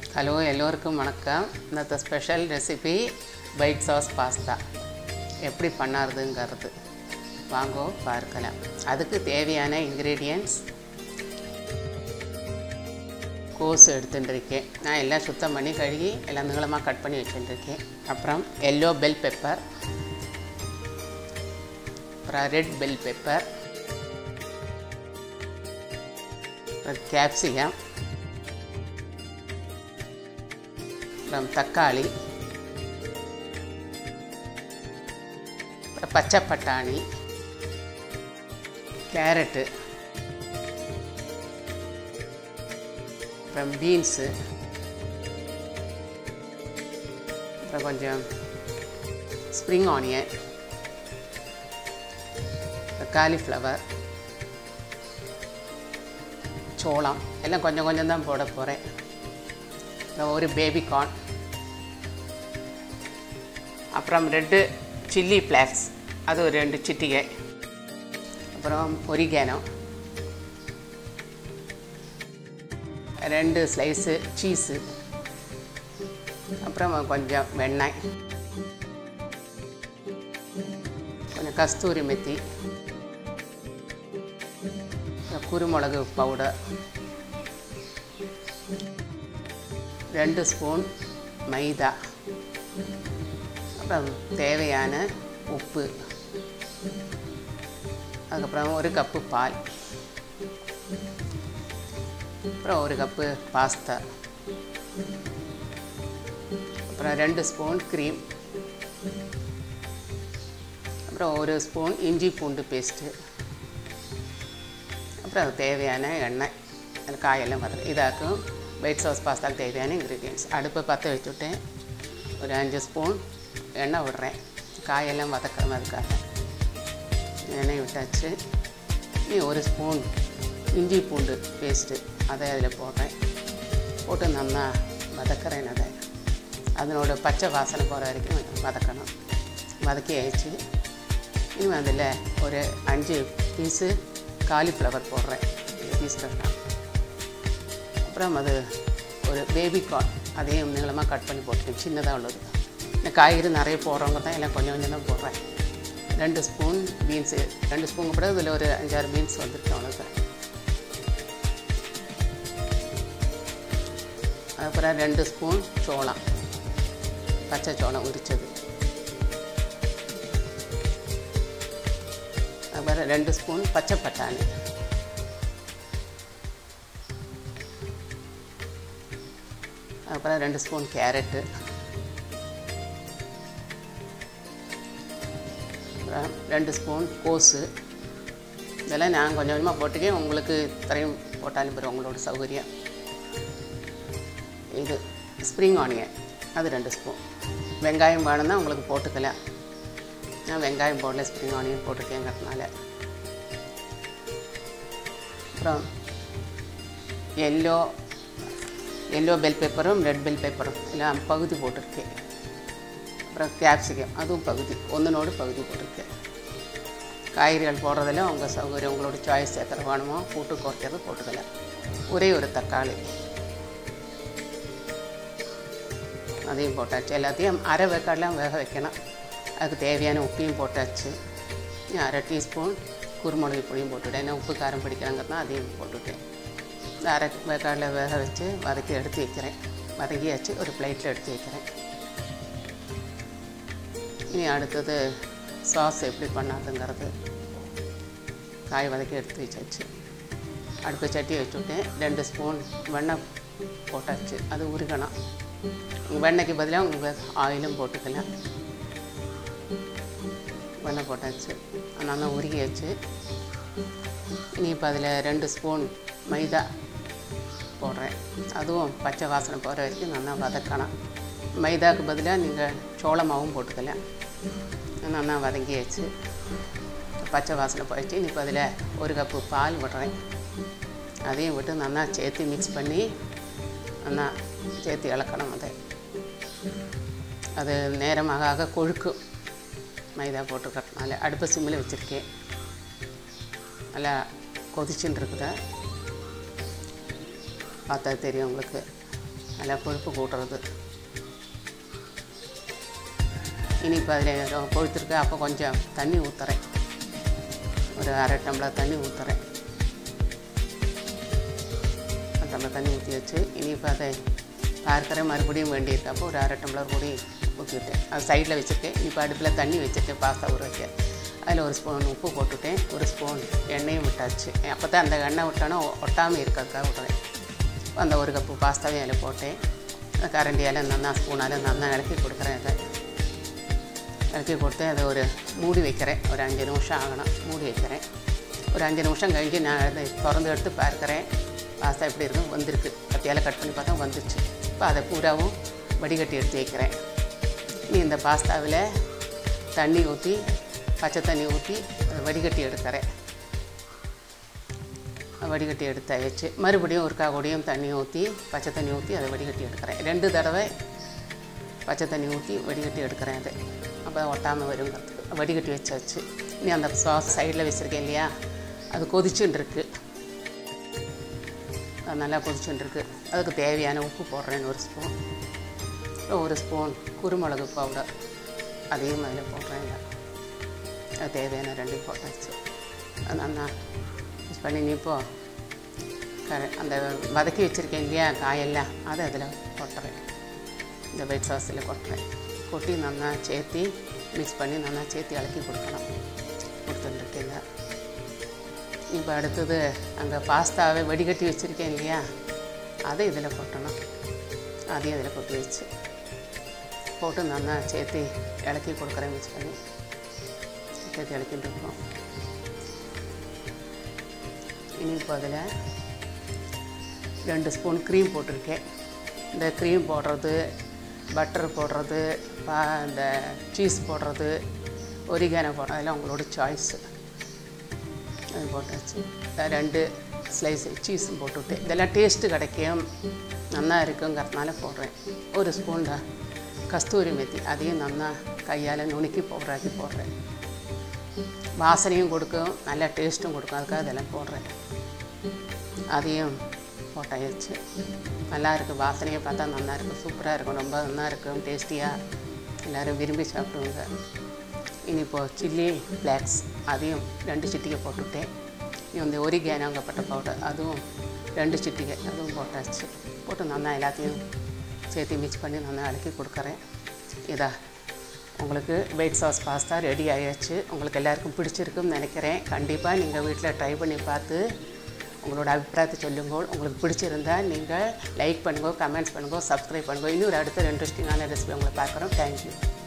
hello எல்லோருக்கும் வணக்கம் இன்னத்த special recipe white sauce pasta எப்படி பண்ணாருதுங்கிறது வாங்கோ பார்க்கலாம் அதுக்கு தேவையான இன்க்ரீடியன்ட்ஸ் கோஸ் எடுத்துட்டுருக்கேன் நான் எல்லாம் சுத்தம் பண்ணி கழுகி எல்லாம் நீளமாக கட் பண்ணி வச்சுட்டுருக்கேன் அப்புறம் எல்லோ பெல் பெப்பர் அப்புறம் ரெட் பெல் பெப்பர் அப்புறம் கேப்சிகம் அப்புறம் தக்காளி அப்புறம் பச்சை பட்டாணி கேரட்டு அப்புறம் பீன்ஸு அப்புறம் கொஞ்சம் ஸ்ப்ரிங் ஆனியன் காலிஃப்ளவர் சோளம் எல்லாம் கொஞ்சம் கொஞ்சம் தான் போட போகிறேன் அப்புறம் ஒரு பேபி கார்ன் அப்புறம் ரெண்டு சில்லி ஃப்ளாக்ஸ் அது ஒரு ரெண்டு சிட்டிகை அப்புறம் ஒரிகேனோ ரெண்டு ஸ்லைஸு சீஸு அப்புறம் கொஞ்சம் வெண்ணெய் கொஞ்சம் கஸ்தூரி மெத்தி குருமிளகு பவுடர் ரெண்டு ஸ்பூன் மைதா அப்புறம் தேவையான உப்பு அதுக்கப்புறம் ஒரு கப்பு பால் அப்புறம் ஒரு கப்பு பாஸ்தா அப்புறம் ரெண்டு ஸ்பூன் க்ரீம் அப்புறம் ஒரு ஸ்பூன் இஞ்சி பூண்டு பேஸ்ட்டு அப்புறம் தேவையான எண்ணெய் அது காயெல்லாம் வதக்கு இதாக்கும் ஒயிட் சாஸ் பாஸ்தாக்கு தேவையான இன்க்ரீடியன்ஸ் அடுப்பை பற்ற வச்சுட்டேன் ஒரு அஞ்சு ஸ்பூன் எண்ணெய் விடுறேன் காயெல்லாம் வதக்கிறோம் அதுக்காக எண்ணெய் விட்டாச்சு நீ ஒரு ஸ்பூன் இஞ்சி பூண்டு பேஸ்ட்டு அதை அதில் போடுறேன் போட்டு நல்லா வதக்கிறேன் அதை அதனோட பச்சை வாசனை போகிற வரைக்கும் வதக்கணும் வதக்கி ஆயிடுச்சு இன்னும் அதில் ஒரு அஞ்சு பீஸு காலிஃப்ளவர் போடுறேன் பீஸ் கட்டலாம் அப்புறம் அது ஒரு பேபி கார்ன் அதையும் நீளமாக கட் பண்ணி போட்டுட்டேன் சின்னதாக உள்ளது இந்த காய்கறி நிறைய போடுறவங்க தான் எல்லாம் கொஞ்சம் கொஞ்சம் தான் போடுறேன் ரெண்டு ஸ்பூன் பீன்ஸு ரெண்டு ஸ்பூன் கூட இதில் ஒரு அஞ்சாறு பீன்ஸ் வந்துருக்கு அவ்வளோதான் அப்புறம் ரெண்டு ஸ்பூன் சோளம் பச்சை சோளம் உரித்தது அப்புறம் ரெண்டு ஸ்பூன் பச்சை பட்டாணி அப்புறம் ரெண்டு ஸ்பூன் கேரட்டு அப்புறம் ரெண்டு ஸ்பூன் கோஸு இதெல்லாம் நான் கொஞ்சம் கொஞ்சமாக போட்டுக்கேன் உங்களுக்கு இத்தனையும் போட்டாலும் பெறும் உங்களோட சௌகரியம் இது ஸ்ப்ரிங் ஆனியன் அது ரெண்டு ஸ்பூன் வெங்காயம் வேணும்னா உங்களுக்கு போட்டுக்கலாம் நான் வெங்காயம் போடல ஸ்ப்ரிங் ஆனியன் போட்டிருக்கேங்கிறதுனால அப்புறம் எல்லோ எல்லோ பெல் பேப்பரும் ரெட் பெல் பேப்பரும் எல்லாம் பகுதி போட்டிருக்கேன் அப்புறம் கேப்சிகம் அதுவும் பகுதி ஒன்றுனோடு பகுதி போட்டிருக்கேன் காய்கறிகள் போடுறதில் உங்கள் சௌகரியம் உங்களோட சாய்ஸ் எத்தனை வேணுமோ கூட்டு குறைக்கிறது போட்டுக்கலாம் ஒரே ஒரு தக்காளி அதையும் போட்டாச்சு எல்லாத்தையும் அரை வேக்காடெலாம் வேக வைக்கணும் அதுக்கு தேவையான உப்பையும் போட்டாச்சு அரை டீஸ்பூன் குருமிளகு பொடியும் போட்டுவிட்டேன் ஏன்னா உப்பு காரம் பிடிக்கிறாங்கன்னா அதையும் போட்டுவிட்டேன் அரை வேக்காடில் வேக வச்சு வதக்கி எடுத்து வைக்கிறேன் வதக்கியாச்சு ஒரு பிளேட்டில் எடுத்து வைக்கிறேன் இனி அடுத்தது சாஸ் எப்படி பண்ணாதுங்கிறது காய் வதக்கி எடுத்து வச்சாச்சு அடுப்பு சட்டி வச்சுவிட்டேன் ரெண்டு ஸ்பூன் வெண்ணெய் போட்டாச்சு அது உருகணும் வெண்ணெய்க்கு பதிலாக உங்கள் ஆயிலும் போட்டுக்கலாம் வெண்ணெய் போட்டாச்சு நல்லா உருகியாச்சு இனி இப்போ அதில் ரெண்டு ஸ்பூன் மைதா போடுறேன் அதுவும் பச்சை வாசனை போகிற வரைக்கும் நல்லா வதக்கணும் மைதாவுக்கு பதிலாக நீங்கள் சோள மாவும் போட்டுக்கலாம் நல்லா வதங்கியாச்சு பச்சை வாசனை போயிடுச்சு இனி இப்போ அதில் ஒரு கப்பு பால் விடுறேன் அதையும் விட்டு நல்லா சேர்த்து மிக்ஸ் பண்ணி நல்லா சேர்த்து இளக்கணும் அதை அது நேரமாக ஆக கொழுக்கும் மைதா போட்டுக்கிறதுனால அடுப்பு சிம்மில் வச்சுருக்கேன் நல்லா கொதிச்சுன்னு இருக்குதா பார்த்தா தெரியும் உங்களுக்கு நல்லா கொழுப்பு கூட்டுறது இனி இப்போ அதில் கொழுத்துருக்கு அப்போ கொஞ்சம் தண்ணி ஊற்றுறேன் ஒரு அரை டம்ளர் தண்ணி ஊற்றுறேன் அரை டம்ளர் தண்ணி ஊற்றி வச்சு இனி இப்போ அதை பார்க்குறேன் மறுபடியும் வேண்டியிருக்கு அப்போ ஒரு அரை டம்ளர் கூடி ஊற்றிவிட்டேன் அது சைடில் வச்சுருக்கேன் இப்போ அடுப்பில் தண்ணி வச்சுருக்கேன் பாஸ்தா ஊற வைக்க அதில் ஒரு ஸ்பூன் உப்பு போட்டுட்டேன் ஒரு ஸ்பூன் எண்ணெயும் விட்டாச்சு அப்போ தான் அந்த எண்ணெய் விட்டோன்னா ஒட்டாமல் இருக்கிறதுக்காக விட்றேன் அந்த ஒரு கப்பு பாஸ்தாவையும் அதில் போட்டேன் கரண்டியால் நன்னா ஸ்பூனால் நன்னா இறக்கி கொடுக்குறேன் அதை இறக்கி கொடுத்து அதை ஒரு மூடி வைக்கிறேன் ஒரு அஞ்சு நிமிஷம் ஆகணும் மூடி வைக்கிறேன் ஒரு அஞ்சு நிமிஷம் கழிஞ்சு நான் அதை திறந்து எடுத்து பார்க்குறேன் பாஸ்தா எப்படி இருக்கும் வந்திருக்கு கத்தியால் கட் பண்ணி பார்த்தா வந்துச்சு இப்போ அதை பூராவும் வடிகட்டி எடுத்து வைக்கிறேன் நீ இந்த பாஸ்தாவில் தண்ணி ஊற்றி பச்சை தண்ணி ஊற்றி அதை வடிகட்டி எடுக்கிறேன் வடிகட்டி எடுத்து வச்சு மறுபடியும் ஒரு காகூடியும் தண்ணி ஊற்றி பச்சை தண்ணி ஊற்றி அதை வடிகட்டி எடுக்கிறேன் ரெண்டு தடவை பச்சை தண்ணி ஊற்றி வடிகட்டி எடுக்கிறேன் அது அப்போ ஒட்டாமல் வருங்கிறதுக்கு வடிகட்டி வச்சாச்சு இனி அந்த சாஸ் சைடில் வச்சுருக்கேன் இல்லையா அது கொதிச்சுன்னு இருக்கு அது நல்லா கொதிச்சுன்னு இருக்கு அதுக்கு தேவையான உப்பு போடுறேன் ஒரு ஸ்பூன் ஒரு ஸ்பூன் குருமிளகு பவுடர் அதையும் அதில் போடுறேன் அது தேவையான ரெண்டையும் போட்டாச்சு அது நல்லா யூஸ் பண்ணி நீ இப்போ கர அந்த வதக்கி வச்சுருக்கேன் இல்லையா காயெல்லாம் அதை அதில் கொட்டுறேன் இந்த ஒயிட் சாஸில் கொட்டுறேன் கொட்டி நல்லா சேர்த்தி மிக்ஸ் பண்ணி நல்லா சேர்த்தி இலக்கி கொடுக்கணும் கொடுத்துட்டுருக்கீங்க இப்போ அடுத்தது அங்கே பாஸ்தாவை வடிகட்டி வச்சுருக்கேன் இல்லையா அதை இதில் கொட்டணும் அதையும் இதில் கொட்டி வச்சு போட்டு நல்லா சேர்த்து இலக்கி கொடுக்குறேன் மிக்ஸ் பண்ணி சேர்த்து இலக்கிட்டு இருக்கோம் இனி இப்போ அதில் ரெண்டு ஸ்பூன் க்ரீம் போட்டிருக்கேன் இந்த க்ரீம் போடுறது பட்டர் போடுறது பா இந்த சீஸ் போடுறது ஒரிகானோ போடுறது அதெல்லாம் உங்களோட சாய்ஸு அது போட்டாச்சு அஹ் ரெண்டு ஸ்லைஸ் சீஸும் போட்டுவிட்டு இதெல்லாம் டேஸ்ட்டு கிடைக்கும் நல்லா இருக்குங்கிறதுனால போடுறேன் ஒரு ஸ்பூன் தான் கஸ்தூரி மெத்தி அதையும் நல்லா கையால் நுணுக்கி பவுடராக்கி போடுறேன் வாசனையும் கொடுக்கும் நல்ல டேஸ்ட்டும் கொடுக்கும் அதுக்காக இதெல்லாம் போடுறேன் அதையும் போட்டாச்சு நல்லா இருக்குது வாசனையை பார்த்தா நல்லா இருக்கும் சூப்பராக இருக்கும் ரொம்ப நல்லா இருக்கும் டேஸ்டியாக எல்லோரும் விரும்பி சாப்பிடுவாங்க இனி இப்போது சில்லி ஃப்ளாக்ஸ் அதையும் ரெண்டு சிட்டிகை போட்டுவிட்டேன் இனி வந்து ஒரிகேனாங்கப்பட்ட பவுடர் அதுவும் ரெண்டு சிட்டிகை அதுவும் போட்டாச்சு போட்டு நல்லா எல்லாத்தையும் சேர்த்து மிக்ஸ் பண்ணி நல்லா அடக்கி கொடுக்குறேன் இதா உங்களுக்கு ஒயிட் சாஸ் பாஸ்தா ரெடி ஆயாச்சு உங்களுக்கு எல்லாருக்கும் பிடிச்சிருக்குன்னு நினைக்கிறேன் கண்டிப்பாக நீங்கள் வீட்டில் ட்ரை பண்ணி பார்த்து உங்களோட அபிப்பிராயத்தை சொல்லுங்கள் உங்களுக்கு பிடிச்சிருந்தா நீங்கள் லைக் பண்ணுங்க கமெண்ட்ஸ் பண்ணுங்க சப்ஸ்கிரைப் பண்ணுங்க இன்னொரு அடுத்த இன்ட்ரெஸ்டிங்கான ரெசிபி உங்களை பார்க்குறோம் தேங்க்யூ